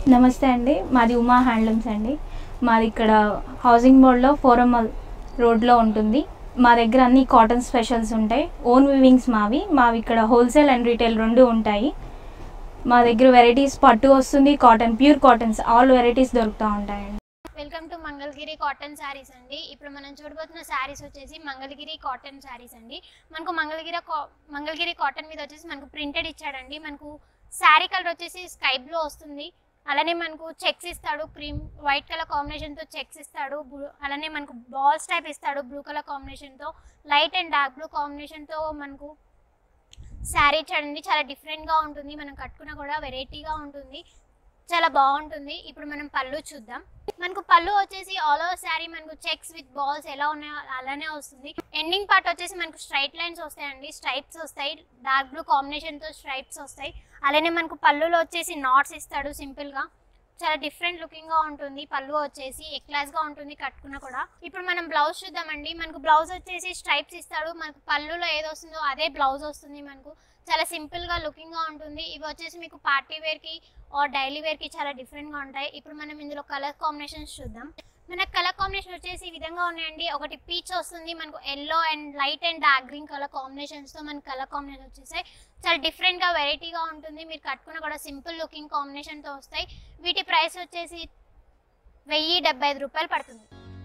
నమస్తే అండి మాది ఉమా హ్యాండ్లూమ్స్ అండి మాది ఇక్కడ హౌసింగ్ బోర్డ్లో ఫోరమల్ రోడ్లో ఉంటుంది మా దగ్గర అన్ని కాటన్ స్పెషల్స్ ఉంటాయి ఓన్ వివింగ్స్ మావి మావి ఇక్కడ హోల్సేల్ అండ్ రీటైల్ రెండు ఉంటాయి మా దగ్గర వెరైటీస్ పట్టు వస్తుంది cotton pure cottons all varieties దొరుకుతూ ఉంటాయండి welcome to Mangalagiri cotton sarees అండి ఇప్పుడు మనం చూడబోతున్న శారీస్ వచ్చేసి మంగళగిరి కాటన్ శారీస్ అండి మనకు మంగళగిరి కా- మంగళగిరి కాటన్ మీద వచ్చేసి మనకు ప్రింటెడ్ ఇచ్చాడండి మనకు శారీ కలర్ వచ్చేసి స్కై బ్లూ వస్తుంది అలానే మనకు చెక్స్ ఇస్తాడు క్రీమ్ వైట్ కలర్ కాంబినేషన్తో చెక్స్ ఇస్తాడు బ్లూ- అలానే మనకు బాల్స్ టైప్ ఇస్తాడు బ్లూ కలర్ కాంబినేషన్తో లైట్ అండ్ డార్క్ బ్లూ కాంబినేషన్తో మనకు శారీ ఇచ్చాడండి చాలా డిఫరెంట్గా ఉంటుంది మనం కట్టుకున్నా కూడా వెరైటీగా ఉంటుంది చాలా బాగుంటుంది ఇప్పుడు మనం పళ్ళు చూద్దాం మనకు పళ్ళు వచ్చేసి ఆల్ ఓవర్ శారీ మనకు చెక్స్ విత్ బాల్స్ ఎలా ఉన్నాయో అలానే వస్తుంది ఎండింగ్ పార్ట్ వచ్చేసి మనకు స్ట్రైట్ లైన్స్ వస్తాయండి స్ట్రైప్స్ వస్తాయి డార్క్ బ్లూ కాంబినేషన్తో స్ట్రైప్స్ వస్తాయి అలానే మనకు పళ్ళులో వచ్చేసి నాట్స్ ఇస్తాడు సింపుల్గా చాలా డిఫరెంట్ లుకింగ్ గా ఉంటుంది పళ్ళు వచ్చేసి ఎక్లాస్ గా ఉంటుంది కట్టుకున్నా కూడా ఇప్పుడు మనం బ్లౌజ్ చూద్దామండి మనకు బ్లౌజ్ వచ్చేసి స్ట్రైప్స్ ఇస్తాడు మనకు పళ్ళులో ఏది వస్తుందో అదే బ్లౌజ్ వస్తుంది మనకు చాలా సింపుల్ గా లుకింగ్ గా ఉంటుంది ఇవి వచ్చేసి మీకు పార్టీ వేర్ కి ఆర్ డైలీ వేర్ కి చాలా డిఫరెంట్ గా ఉంటాయి ఇప్పుడు మనం ఇందులో కలర్ కాంబినేషన్స్ చూద్దాం మన కలర్ కాంబినేషన్ వచ్చేసి ఈ విధంగా ఉన్నాయండి ఒకటి పీచ్ వస్తుంది మనకు yellow and light and dark green colour combinations తో మనకు కలర్ కాంబినేషన్ వచ్చేసాయి చాలా డిఫరెంట్ గా వెరైటీగా ఉంటుంది మీరు కట్టుకున్న కూడా సింపుల్ లుకింగ్ కాంబినేషన్ తో వస్తాయి వీటి ప్రైస్ వచ్చేసి వెయ్యి డెబ్బై ఐదు రూపాయలు పడుతుంది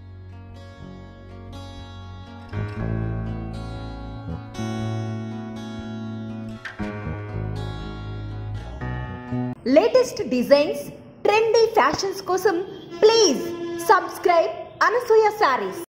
లేటెస్ట్ డిజైన్స్ ట్రెండీ ఫ్యాషన్స్ కోసం ప్లీజ్ సబ్స్క్రైబ్ అనసూయ శారీస్